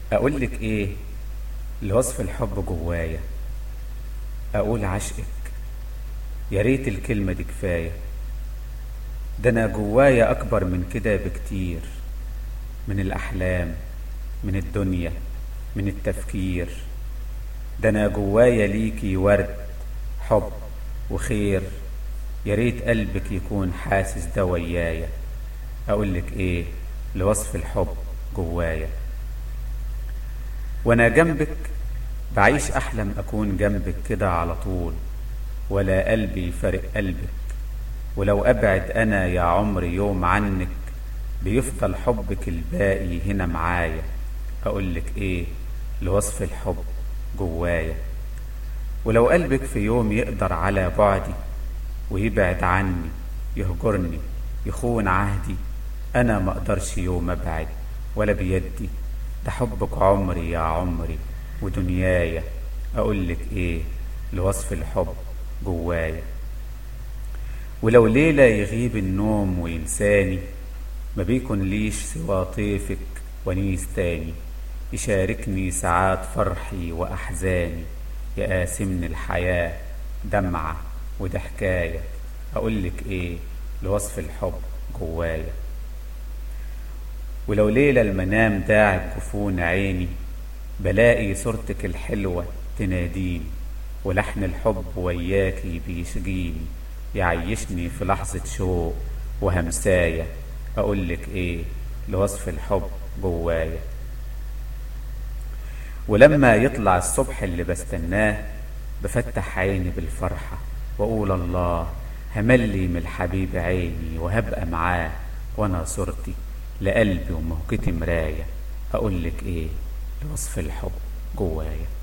اقول لك ايه لوصف الحب جوايا اقول عشقك يا ريت الكلمة دي كفاية ده انا جوايا اكبر من كده بكتير من الاحلام من الدنيا من التفكير ده انا جوايا ليكي ورد حب وخير يا ريت قلبك يكون حاسس ده ويايا اقول لك ايه لوصف الحب جوايا وانا جنبك بعيش احلم اكون جنبك كده على طول ولا قلبي فارق قلبك ولو ابعد انا يا عمري يوم عنك بيفضل حبك الباقي هنا معايا اقول لك ايه لوصف الحب جوايا ولو قلبك في يوم يقدر على بعدي ويبعد عني يهجرني يخون عهدي انا ما اقدرش يوم ابعد ولا بيدي ده حبك عمري يا عمري ودنيايا اقول لك ايه لوصف الحب جوايا ولو ليلة يغيب النوم وينساني ما بيكون ليش سوى طيفك ونيس تاني يشاركني ساعات فرحي وأحزاني يقاسمني الحياة دمعة وده حكاية أقولك إيه لوصف الحب جوايا ولو ليلة المنام داعب جفون عيني بلاقي صورتك الحلوة تناديني ولحن الحب وياكي بيشجيني يعيشني في لحظة شوق وهمساية أقولك إيه لوصف الحب جوايا ولما يطلع الصبح اللي بستناه بفتح عيني بالفرحة وأقول الله هملي من الحبيب عيني وهبقى معاه وأنا صورتي لقلبي وموجتي مراية أقولك إيه لوصف الحب جوايا